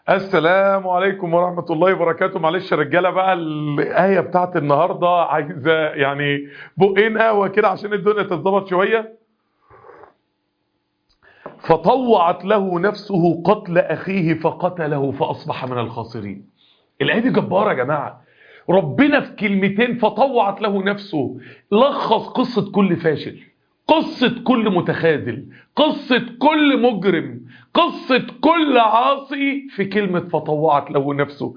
السلام عليكم ورحمة الله وبركاته معلش يا رجالة بقى الآية بتاعت النهاردة عايزة يعني بقين قهوة كده عشان الدنيا تتظبط شوية فطوعت له نفسه قتل أخيه فقتله فأصبح من الخاسرين الآية دي جبارة يا جماعة ربنا في كلمتين فطوعت له نفسه لخص قصة كل فاشل قصة كل متخاذل قصة كل مجرم قصة كل عاصي في كلمة فطوعت له نفسه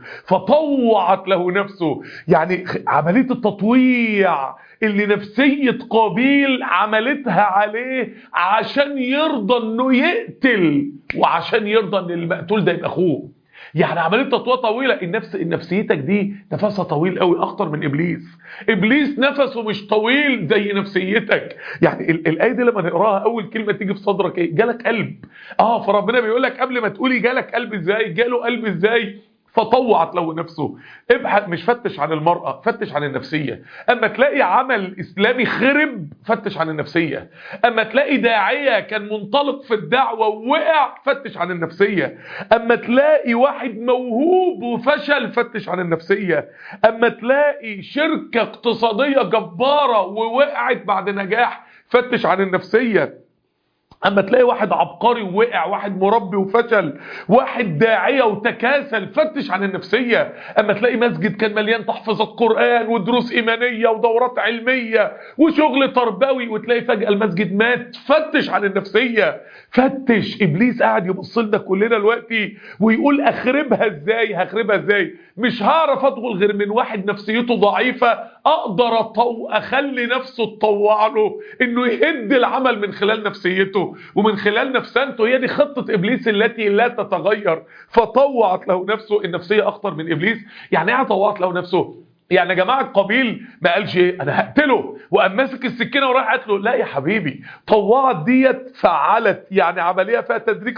فطوعت له نفسه يعني عملية التطويع اللي نفسية قابيل عملتها عليه عشان يرضى انه يقتل وعشان يرضى ان المقتول ده يبقى اخوه يعني عمليه تطوير طويله النفس نفسيتك دي نفسها طويل قوي اخطر من ابليس ابليس نفسه مش طويل زي نفسيتك يعني الايه دي لما نقراها اول كلمه تيجي في صدرك ايه جالك قلب اه فربنا بيقول لك قبل ما تقولي جالك قلب ازاي جاله قلب ازاي فطوعت له نفسه ابحث مش فتش عن المرأة فتش عن النفسية اما تلاقي عمل اسلامي خرب فتش عن النفسية اما تلاقي داعية كان منطلق في الدعوة ووقع فتش عن النفسية اما تلاقي واحد موهوب وفشل فتش عن النفسية اما تلاقي شركة اقتصادية جبارة ووقعت بعد نجاح فتش عن النفسية اما تلاقي واحد عبقري ووقع واحد مربي وفشل واحد داعية وتكاسل فتش عن النفسية اما تلاقي مسجد كان مليان تحفظ القرآن ودروس ايمانية ودورات علمية وشغل تربوي وتلاقي فجأة المسجد مات فتش عن النفسية فتش ابليس قاعد يبص لنا كلنا دلوقتي ويقول اخربها ازاي هخربها ازاي مش هعرف ادخل غير من واحد نفسيته ضعيفة اقدر أطو اخلي نفسه تطوع له انه يهد العمل من خلال نفسيته ومن خلال نفسانته هي دي خطة ابليس التي لا تتغير فطوعت له نفسه النفسية اخطر من ابليس يعني ايه طوعت له نفسه يعني يا جماعه قابيل ما قالش ايه انا هقتله وقام ماسك السكينه وراح قتله لا يا حبيبي طوعت ديت فعلت يعني عمليه فيها تدريج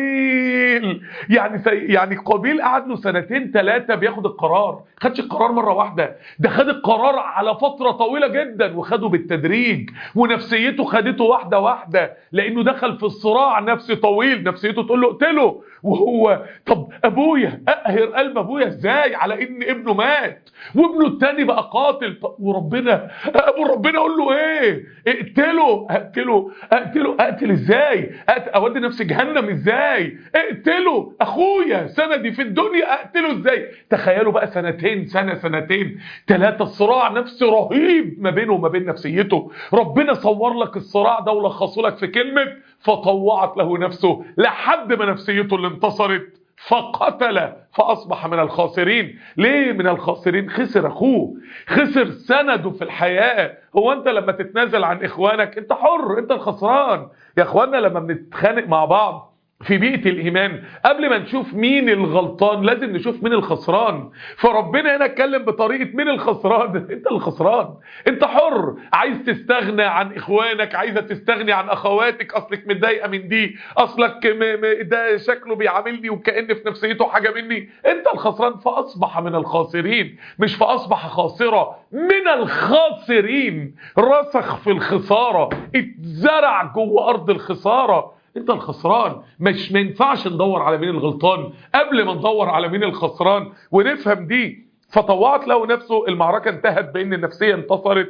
طويل يعني سي يعني قابيل قعد له سنتين ثلاثه بياخد القرار خدش القرار مره واحده ده خد القرار على فتره طويله جدا وخده بالتدريج ونفسيته خدته واحده واحده لانه دخل في الصراع نفسي طويل نفسيته تقول له اقتله وهو طب ابويا اقهر قلب ابويا ازاي على ان ابنه مات وابنه التاني بقى قاتل وربنا ابو ربنا اقول له ايه اقتله اقتله اقتله اقتل ازاي أقتل اودي نفسي جهنم ازاي اقتله اخويا سندي في الدنيا اقتله ازاي تخيلوا بقى سنتين سنه سنتين ثلاثه الصراع نفسي رهيب ما بينه وما بين نفسيته ربنا صور لك الصراع ده ولخصه لك في كلمه فطوعت له نفسه لحد ما نفسيته اللي انتصرت فقتل فأصبح من الخاسرين ليه من الخاسرين خسر أخوه خسر سنده في الحياة هو أنت لما تتنازل عن إخوانك أنت حر أنت الخسران يا إخواننا لما بنتخانق مع بعض في بيئة الإيمان قبل ما نشوف مين الغلطان لازم نشوف مين الخسران فربنا هنا اتكلم بطريقة مين الخسران انت الخسران انت حر عايز تستغنى عن اخوانك عايزة تستغني عن اخواتك اصلك متضايقة من دي اصلك م م ده شكله بيعاملني وكأن في نفسيته حاجة مني انت الخسران فاصبح من الخاسرين مش فاصبح خاسرة من الخاسرين رسخ في الخسارة اتزرع جوه ارض الخسارة انت الخسران مش ما ينفعش ندور على مين الغلطان قبل ما ندور على مين الخسران ونفهم دي فطوعت له نفسه المعركة انتهت بان النفسية انتصرت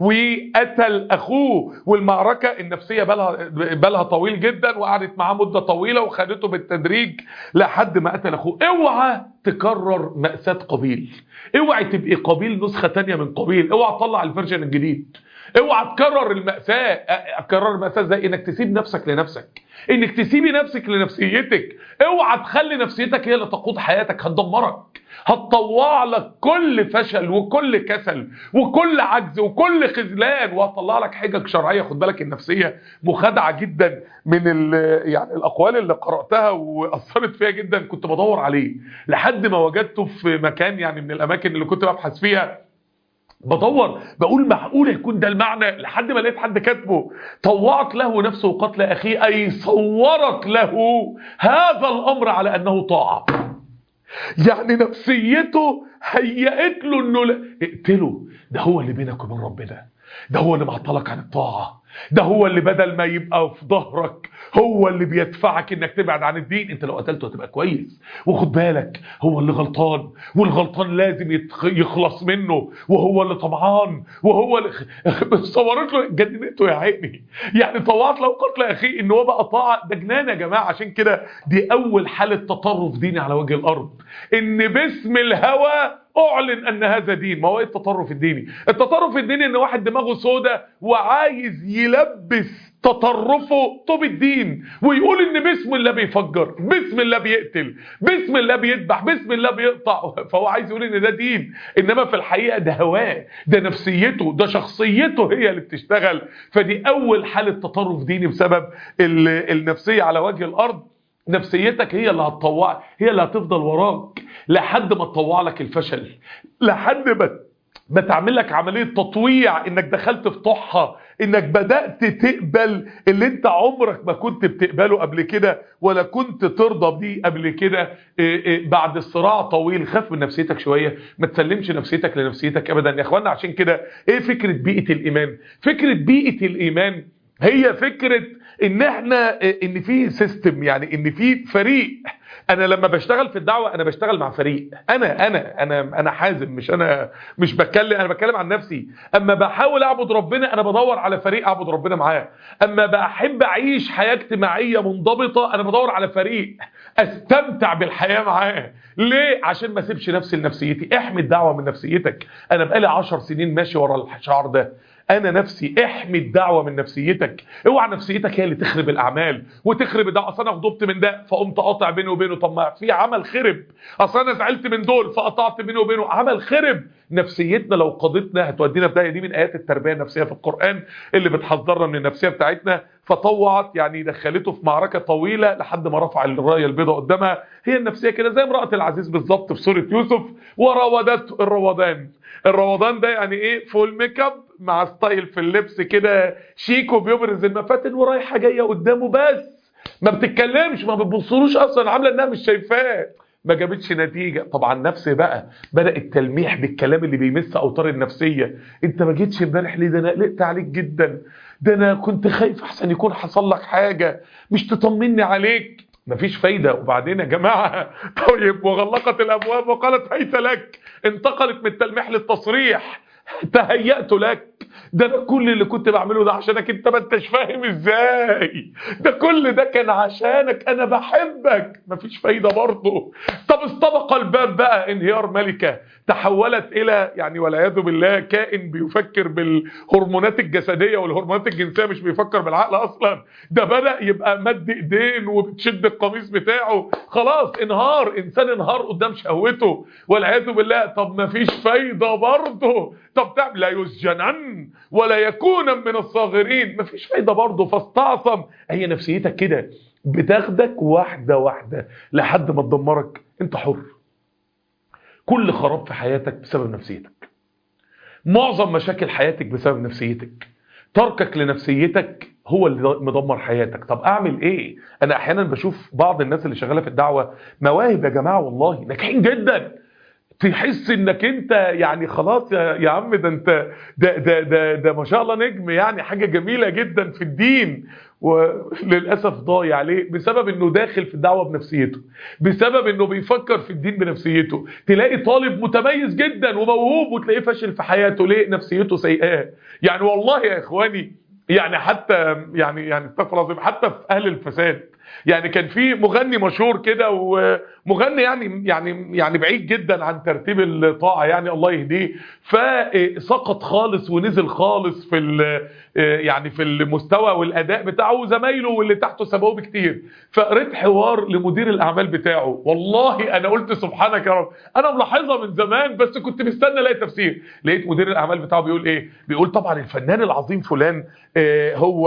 وقتل اخوه والمعركة النفسية بالها, بالها طويل جدا وقعدت معاه مدة طويلة وخدته بالتدريج لحد ما قتل اخوه اوعى تكرر مأساة قبيل اوعى تبقي قبيل نسخة تانية من قبيل اوعى تطلع الفيرجن الجديد اوعى تكرر المأساة اكرر المأساة زي انك تسيب نفسك لنفسك انك تسيبي نفسك لنفسيتك اوعى تخلي نفسيتك هي اللي تقود حياتك هتدمرك هتطوع لك كل فشل وكل كسل وكل عجز وكل خذلان وهتطلع لك حجج شرعيه خد بالك النفسيه مخادعه جدا من يعني الاقوال اللي قراتها واثرت فيها جدا كنت بدور عليه لحد ما وجدته في مكان يعني من الاماكن اللي كنت ببحث فيها بدور بقول معقول يكون ده المعنى لحد ما لقيت حد كاتبه طوعت له نفسه قتل اخيه اي صورت له هذا الامر على انه طاعه يعني نفسيته هيئت له انه لا اقتله ده هو اللي بينك وبين ربنا ده هو اللي معطلك عن الطاعه ده هو اللي بدل ما يبقى في ظهرك هو اللي بيدفعك انك تبعد عن الدين انت لو قتلته هتبقى كويس وخد بالك هو اللي غلطان والغلطان لازم يتخ... يخلص منه وهو اللي طمعان وهو اللي صورت له جننته يا عيني يعني طوعت له قتل اخيه ان هو بقى طاعه ده جنان يا جماعه عشان كده دي اول حاله تطرف ديني على وجه الارض ان باسم الهوى اعلن ان هذا دين ما هو ايه التطرف الديني التطرف الديني ان واحد دماغه سودة وعايز يلبس تطرفه طوب الدين ويقول ان بسم الله بيفجر بسم الله بيقتل بسم الله بيذبح بسم الله بيقطع فهو عايز يقول ان ده دين انما في الحقيقه ده هواه ده نفسيته ده شخصيته هي اللي بتشتغل فدي اول حاله تطرف ديني بسبب النفسيه على وجه الارض نفسيتك هي اللي هتطوع هي اللي هتفضل وراك لحد ما تطوع لك الفشل لحد ما ما تعمل لك عملية تطويع انك دخلت في طحها انك بدأت تقبل اللي انت عمرك ما كنت بتقبله قبل كده ولا كنت ترضى بيه قبل كده بعد الصراع طويل خاف من نفسيتك شوية ما تسلمش نفسيتك لنفسيتك ابدا يا اخوانا عشان كده ايه فكرة بيئة الايمان فكرة بيئة الايمان هي فكرة ان احنا ان في سيستم يعني ان في فريق انا لما بشتغل في الدعوه انا بشتغل مع فريق انا انا انا انا حازم مش انا مش بتكلم انا بتكلم عن نفسي اما بحاول اعبد ربنا انا بدور على فريق اعبد ربنا معاه اما بحب اعيش حياه اجتماعيه منضبطه انا بدور على فريق استمتع بالحياه معاه ليه عشان ما اسيبش نفسي لنفسيتي احمي الدعوه من نفسيتك انا بقالي 10 سنين ماشي ورا الشعار ده انا نفسي احمي الدعوه من نفسيتك اوعى نفسيتك هي اللي تخرب الاعمال وتخرب الدعوه اصل انا غضبت من ده فقمت قاطع بيني وبينه طب ما في عمل خرب اصل انا زعلت من دول فقطعت بيني وبينه عمل خرب نفسيتنا لو قضتنا هتودينا في داهيه دي من ايات التربيه النفسيه في القران اللي بتحذرنا من النفسيه بتاعتنا فطوعت يعني دخلته في معركه طويله لحد ما رفع الرايه البيضاء قدامها هي النفسيه كده زي امراه العزيز بالظبط في سوره يوسف وراودته الروضان الروضان ده يعني ايه فول ميك اب مع ستايل في اللبس كده شيك وبيبرز المفاتن ورايحه جايه قدامه بس ما بتتكلمش ما بتبصلوش اصلا عامله انها مش شايفاه ما جابتش نتيجة طبعا نفسي بقى بدأ التلميح بالكلام اللي بيمس أوتار النفسية انت ما جيتش امبارح ليه ده انا قلقت عليك جدا ده انا كنت خايف احسن يكون حصل لك حاجة مش تطمني عليك مفيش فايدة وبعدين يا جماعة طيب وغلقت الأبواب وقالت هيت لك انتقلت من التلميح للتصريح تهيأت لك ده انا كل اللي كنت بعمله ده عشانك انت ما انتش فاهم ازاي ده كل ده كان عشانك انا بحبك مفيش فايدة برضه طب استبق الباب بقى انهيار ملكة تحولت الى يعني والعياذ بالله كائن بيفكر بالهرمونات الجسدية والهرمونات الجنسية مش بيفكر بالعقل اصلا ده بدأ يبقى مد ايدين وبتشد القميص بتاعه خلاص انهار انسان انهار قدام شهوته والعياذ بالله طب مفيش فايدة برضه طب تعمل لا يسجنن ولا يكون من الصاغرين مفيش فايدة برضه فاستعصم هي نفسيتك كده بتاخدك واحدة واحدة لحد ما تدمرك انت حر كل خراب في حياتك بسبب نفسيتك معظم مشاكل حياتك بسبب نفسيتك تركك لنفسيتك هو اللي مدمر حياتك طب اعمل ايه انا احيانا بشوف بعض الناس اللي شغاله في الدعوه مواهب يا جماعه والله ناجحين جدا تحس انك انت يعني خلاص يا, يا عم ده انت ده, ده ده ده ما شاء الله نجم يعني حاجه جميله جدا في الدين وللاسف ضايع ليه بسبب انه داخل في الدعوه بنفسيته بسبب انه بيفكر في الدين بنفسيته تلاقي طالب متميز جدا وموهوب وتلاقيه فاشل في حياته ليه نفسيته سيئه يعني والله يا اخواني يعني حتى يعني يعني استغفر الله العظيم حتى في اهل الفساد يعني كان في مغني مشهور كده ومغني يعني يعني يعني بعيد جدا عن ترتيب الطاعه يعني الله يهديه فسقط خالص ونزل خالص في يعني في المستوى والاداء بتاعه وزمايله واللي تحته سبقوه بكتير فقريت حوار لمدير الاعمال بتاعه والله انا قلت سبحانك يا رب انا ملاحظها من زمان بس كنت مستني الاقي تفسير لقيت مدير الاعمال بتاعه بيقول ايه بيقول طبعا الفنان العظيم فلان هو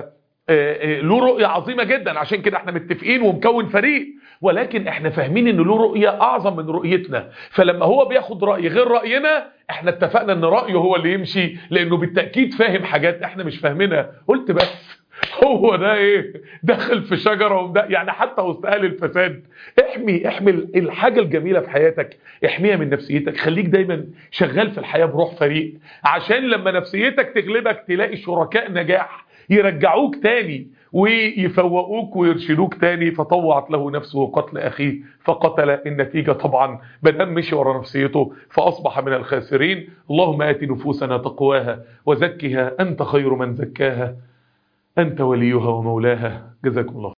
له رؤية عظيمة جدا عشان كده احنا متفقين ومكون فريق ولكن احنا فاهمين ان له رؤية اعظم من رؤيتنا فلما هو بياخد رأي غير رأينا احنا اتفقنا ان رأيه هو اللي يمشي لانه بالتأكيد فاهم حاجات احنا مش فاهمينها قلت بس هو ده ايه داخل في شجرة وده يعني حتى وسط اهل الفساد احمي احمي الحاجة الجميلة في حياتك احميها من نفسيتك خليك دايما شغال في الحياة بروح فريق عشان لما نفسيتك تغلبك تلاقي شركاء نجاح يرجعوك تاني ويفوقوك ويرشدوك تاني فطوعت له نفسه قتل أخيه فقتل النتيجة طبعا بنام مشي ورا نفسيته فأصبح من الخاسرين اللهم آت نفوسنا تقواها وزكها أنت خير من زكاها أنت وليها ومولاها جزاكم الله